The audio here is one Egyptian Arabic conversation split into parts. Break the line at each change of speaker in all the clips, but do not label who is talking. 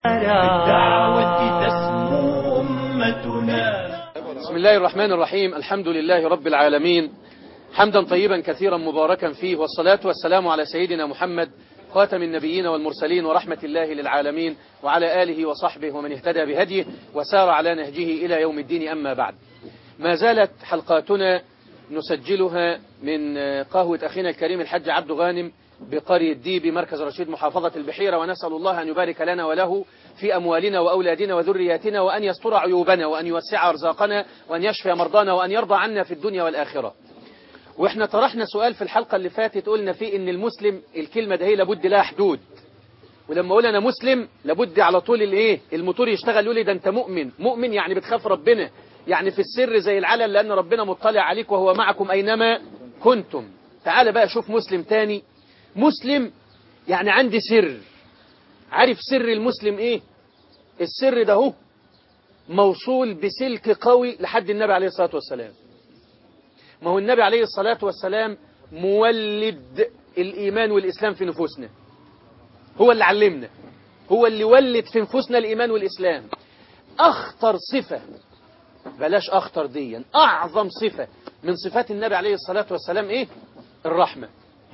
بالدعوة تسمو أمتنا
بسم الله الرحمن الرحيم الحمد لله رب العالمين حمدا طيبا كثيرا مباركا فيه والصلاة والسلام على سيدنا محمد خاتم النبيين والمرسلين ورحمة الله للعالمين وعلى آله وصحبه ومن اهتدى بهديه وسار على نهجه إلى يوم الدين أما بعد ما زالت حلقاتنا نسجلها من قهوة أخينا الكريم الحج عبد غانم بقرية ديبي مركز رشيد محافظة البحيرة ونسأل الله أن يبارك لنا وله في أموالنا وأولادنا وذرياتنا وأن يستر عيوبنا وأن يوسع أرزاقنا وأن يشفي مرضانا وأن يرضى عنا في الدنيا والآخرة واحنا طرحنا سؤال في الحلقة اللي فاتت قلنا فيه ان المسلم الكلمة ده هي لابد لها حدود ولما اقول انا مسلم لابد على طول الايه الموتور يشتغل يقول لي ده انت مؤمن مؤمن يعني بتخاف ربنا يعني في السر زي العلن لان ربنا مطلع عليك وهو معكم اينما كنتم تعال بقى شوف مسلم تاني مسلم يعني عندي سر عارف سر المسلم ايه السر ده هو موصول بسلك قوي لحد النبي عليه الصلاة والسلام ما هو النبي عليه الصلاة والسلام مولد الإيمان والإسلام في نفوسنا هو اللي علمنا هو اللي ولد في نفوسنا الإيمان والإسلام أخطر صفة بلاش أخطر ديا أعظم صفة من صفات النبي عليه الصلاة والسلام إيه الرحمة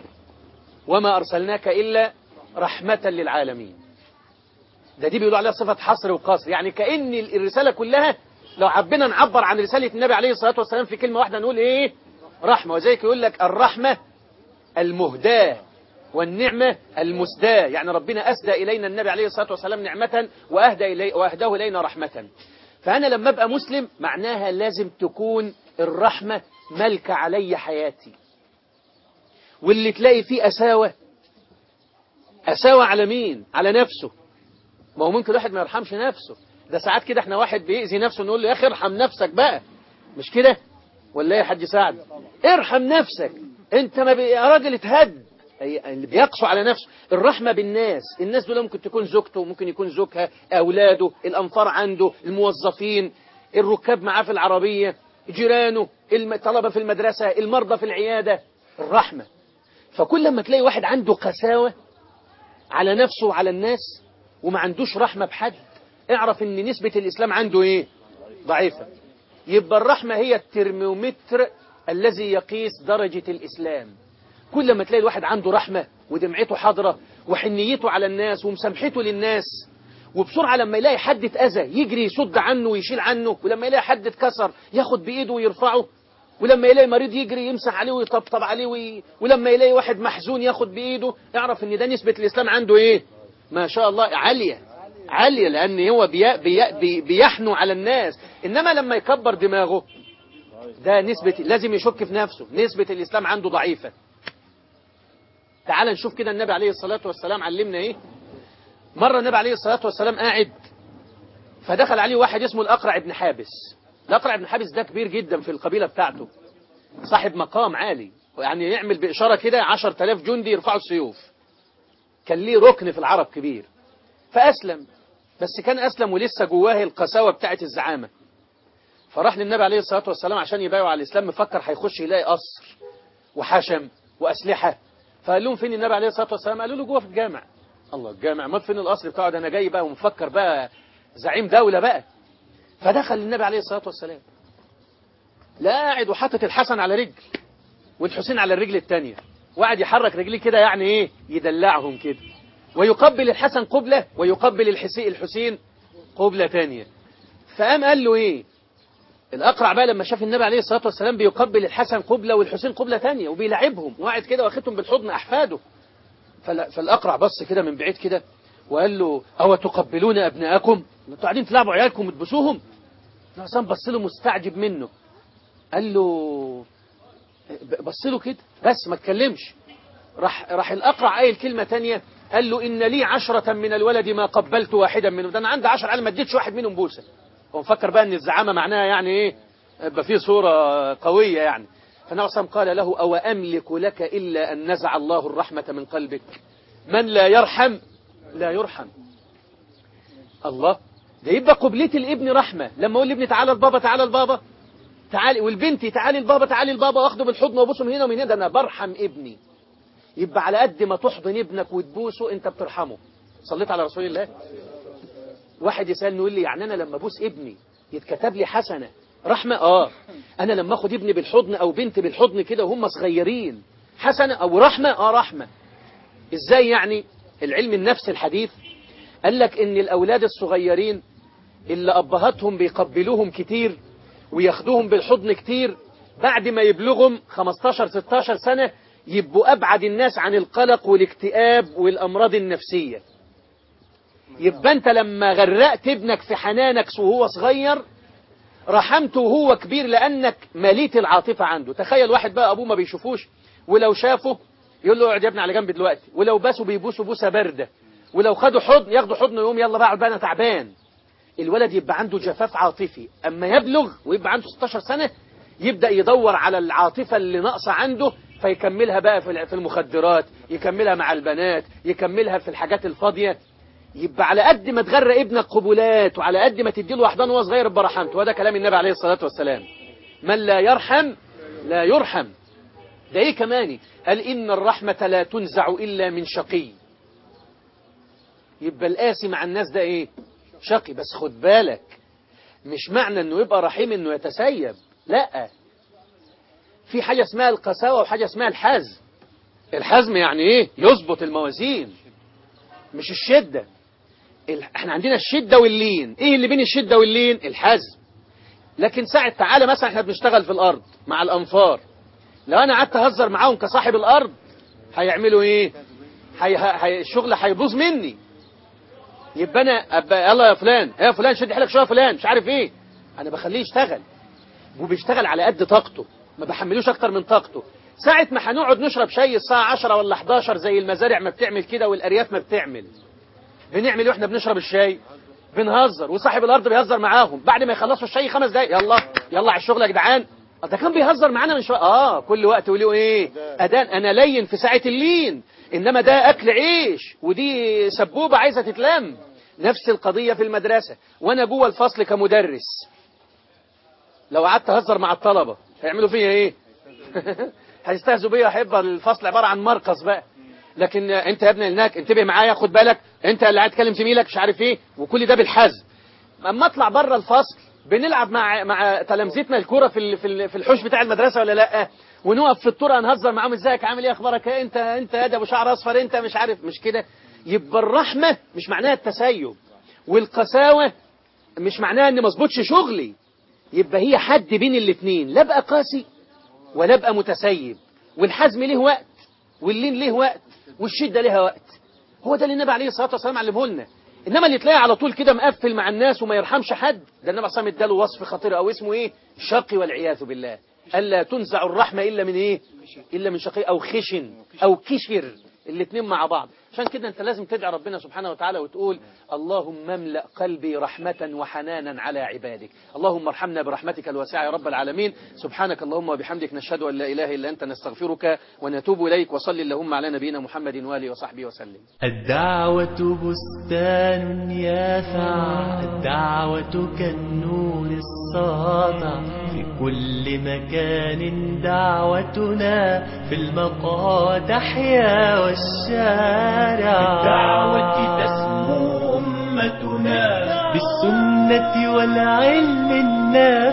وما أرسلناك إلا رحمة للعالمين ده دي بيقولوا عليها صفة حصر وقصر يعني كأن الرسالة كلها لو حبينا نعبر عن رسالة النبي عليه الصلاة والسلام في كلمة واحدة نقول إيه رحمة وزيك يقول لك الرحمة المهداة والنعمة المسداة يعني ربنا أسدى إلينا النبي عليه الصلاة والسلام نعمة وأهدى إلي وأهداه إلينا رحمة فأنا لما أبقى مسلم معناها لازم تكون الرحمة ملك علي حياتي واللي تلاقي فيه أساوة أساوة على مين على نفسه ما هو ممكن واحد ما يرحمش نفسه ده ساعات كده احنا واحد بيأذي نفسه نقول له يا أخي ارحم نفسك بقى مش كده ولا يا حاج سعد ارحم نفسك انت ما بي... يا راجل اتهد اللي بيقسو على نفسه الرحمة بالناس الناس دول ممكن تكون زوجته ممكن يكون زوجها أولاده الأنفار عنده الموظفين الركاب معاه في العربية جيرانه الطلبة في المدرسة المرضى في العيادة الرحمة فكل لما تلاقي واحد عنده قساوة على نفسه وعلى الناس وما عندوش رحمة بحد اعرف ان نسبة الإسلام عنده ايه ضعيفة يبقى الرحمة هي الترمومتر الذي يقيس درجة الإسلام كل ما تلاقي الواحد عنده رحمة ودمعته حاضرة وحنيته على الناس ومسامحته للناس وبسرعة لما يلاقي حد اتأذى يجري يصد عنه ويشيل عنه ولما يلاقي حد اتكسر ياخد بإيده ويرفعه ولما يلاقي مريض يجري يمسح عليه ويطبطب عليه وي... ولما يلاقي واحد محزون ياخد بإيده اعرف ان ده نسبة الإسلام عنده ايه ما شاء الله عالية عالية لأن هو بي... بي... بي... بيحنو على الناس إنما لما يكبر دماغه ده نسبة لازم يشك في نفسه نسبة الإسلام عنده ضعيفة تعال نشوف كده النبي عليه الصلاة والسلام علمنا ايه مرة النبي عليه الصلاة والسلام قاعد فدخل عليه واحد اسمه الأقرع ابن حابس الأقرع ابن حابس ده كبير جدا في القبيلة بتاعته صاحب مقام عالي يعني يعمل بإشارة كده عشر تلاف جندي يرفعوا السيوف كان ليه ركن في العرب كبير فأسلم بس كان أسلم ولسه جواه القساوة بتاعت الزعامة فراح للنبي عليه الصلاة والسلام عشان يبايعوا على الإسلام مفكر هيخش يلاقي قصر وحشم وأسلحة فقال لهم فين النبي عليه الصلاة والسلام قالوا له جوه في الجامع الله الجامع ما فين القصر بتاعه ده أنا جاي بقى ومفكر بقى زعيم دولة بقى فدخل النبي عليه الصلاة والسلام لا قاعد وحاطط الحسن على رجل والحسين على الرجل الثانية وقعد يحرك رجليه كده يعني ايه يدلعهم كده ويقبل الحسن قبلة ويقبل الحسين الحسين قبلة ثانية فقام قال له ايه الأقرع بقى لما شاف النبي عليه الصلاة والسلام بيقبل الحسن قبلة والحسين قبلة ثانية وبيلعبهم وقاعد كده واخدهم بالحضن أحفاده فالأقرع بص كده من بعيد كده وقال له أو تقبلون أبناءكم انتوا قاعدين تلعبوا عيالكم وتبوسوهم عصام بص له مستعجب منه قال له بص له كده بس ما اتكلمش راح راح الأقرع قايل كلمة تانية قال له إن لي عشرة من الولد ما قبلت واحدا منهم ده أنا عندي عشر عيال ما اديتش واحد منهم بوسة هو مفكر بقى ان الزعامة معناها يعني ايه يبقى فيه صورة قوية يعني فالنبي صلى قال له أو أملك لك إلا أن نزع الله الرحمة من قلبك من لا يرحم لا يرحم الله ده يبقى قبلة الابن رحمة لما أقول لابني تعالى البابا تعالى البابا تعالي والبنت تعالي البابا تعالي البابا واخده بالحضن وابوسه من هنا ومن هنا ده انا برحم ابني يبقى على قد ما تحضن ابنك وتبوسه انت بترحمه صليت على رسول الله واحد يسألني يقول لي يعني أنا لما أبوس ابني يتكتب لي حسنة رحمة آه أنا لما أخد ابني بالحضن أو بنتي بالحضن كده وهم صغيرين حسنة أو رحمة آه رحمة إزاي يعني العلم النفس الحديث قال لك إن الأولاد الصغيرين اللي أبهاتهم بيقبلوهم كتير وياخدوهم بالحضن كتير بعد ما يبلغهم 15-16 سنة يبقوا أبعد الناس عن القلق والاكتئاب والأمراض النفسية يبقى أنت لما غرقت ابنك في حنانك وهو صغير رحمته وهو كبير لأنك مليت العاطفة عنده تخيل واحد بقى أبوه ما بيشوفوش ولو شافه يقول له اقعد يا ابني على جنب دلوقتي ولو باسوا بيبوسوا بوسة باردة ولو خدوا حضن ياخدوا حضن يقوم يلا بقى بقى انا تعبان الولد يبقى عنده جفاف عاطفي أما يبلغ ويبقى عنده 16 سنة يبدأ يدور على العاطفة اللي ناقصة عنده فيكملها بقى في المخدرات يكملها مع البنات يكملها في الحاجات الفاضية يبقى على قد ما تغرق ابنك قبولات وعلى قد ما تديله احضان وهو صغير يبقى رحمته وده كلام النبي عليه الصلاة والسلام من لا يرحم لا يرحم ده ايه كماني قال إن الرحمة لا تنزع إلا من شقي يبقى القاسي مع الناس ده ايه شقي بس خد بالك مش معنى انه يبقى رحيم انه يتسيب لا في حاجة اسمها القساوة وحاجة اسمها الحزم الحزم يعني ايه يظبط الموازين مش الشدة احنا عندنا الشدة واللين ايه اللي بين الشدة واللين الحزم لكن ساعة تعالى مثلا احنا بنشتغل في الارض مع الانفار لو انا قعدت اهزر معاهم كصاحب الارض هيعملوا ايه هي... هي... الشغل هيبوظ مني يبقى انا أبقى يلا يا فلان يا فلان شد حيلك شويه يا فلان مش عارف ايه انا بخليه يشتغل وبيشتغل على قد طاقته ما بحملوش اكتر من طاقته ساعة ما هنقعد نشرب شاي الساعة 10 ولا 11 زي المزارع ما بتعمل كده والارياف ما بتعمل بنعمل واحنا بنشرب الشاي بنهزر وصاحب الارض بيهزر معاهم بعد ما يخلصوا الشاي خمس دقايق يلا يلا على الشغل يا جدعان ده كان بيهزر معانا من شويه اه كل وقت وليه ايه ادان انا لين في ساعه اللين انما ده اكل عيش ودي سبوبه عايزه تتلم نفس القضيه في المدرسه وانا جوه الفصل كمدرس لو قعدت اهزر مع الطلبه هيعملوا فيا ايه هيستهزوا بيا هيبقى الفصل عباره عن مرقص بقى لكن انت يا ابني هناك انتبه معايا خد بالك انت اللي قاعد تكلم زميلك مش عارف ايه وكل ده بالحزم اما اطلع بره الفصل بنلعب مع مع تلامذتنا الكوره في ال- في ال- في الحوش بتاع المدرسه ولا لا ونقف في الطرق نهزر معاهم ازيك عامل ايه اخبارك إيه؟ انت انت يا ده ابو شعر اصفر انت مش عارف مش كده يبقى الرحمه مش معناها التسيب والقساوه مش معناها ان ما اظبطش شغلي يبقى هي حد بين الاثنين لا ابقى قاسي ولا ابقى متسيب والحزم ليه وقت واللين ليه وقت والشده ليها وقت هو ده اللي النبي عليه الصلاه والسلام علمه لنا انما اللي تلاقيه على طول كده مقفل مع الناس وما يرحمش حد ده النبي عليه الصلاه والسلام اداله وصف خطير او اسمه ايه شقي والعياذ بالله الا تنزع الرحمه الا من ايه الا من شقي او خشن او كشر الاثنين مع بعض عشان كده انت لازم تدعي ربنا سبحانه وتعالى وتقول اللهم املأ قلبي رحمة وحنانا على عبادك اللهم ارحمنا برحمتك الواسعة يا رب العالمين سبحانك اللهم وبحمدك نشهد أن لا إله إلا أنت نستغفرك ونتوب إليك وصل اللهم على نبينا محمد وآله وصحبه وسلم
الدعوة بستان يافع الدعوة كالنور الساطع في كل مكان دعوتنا في المقادح يا والشارع بالدعوة تسمو أمتنا بالسنة والعلم النافع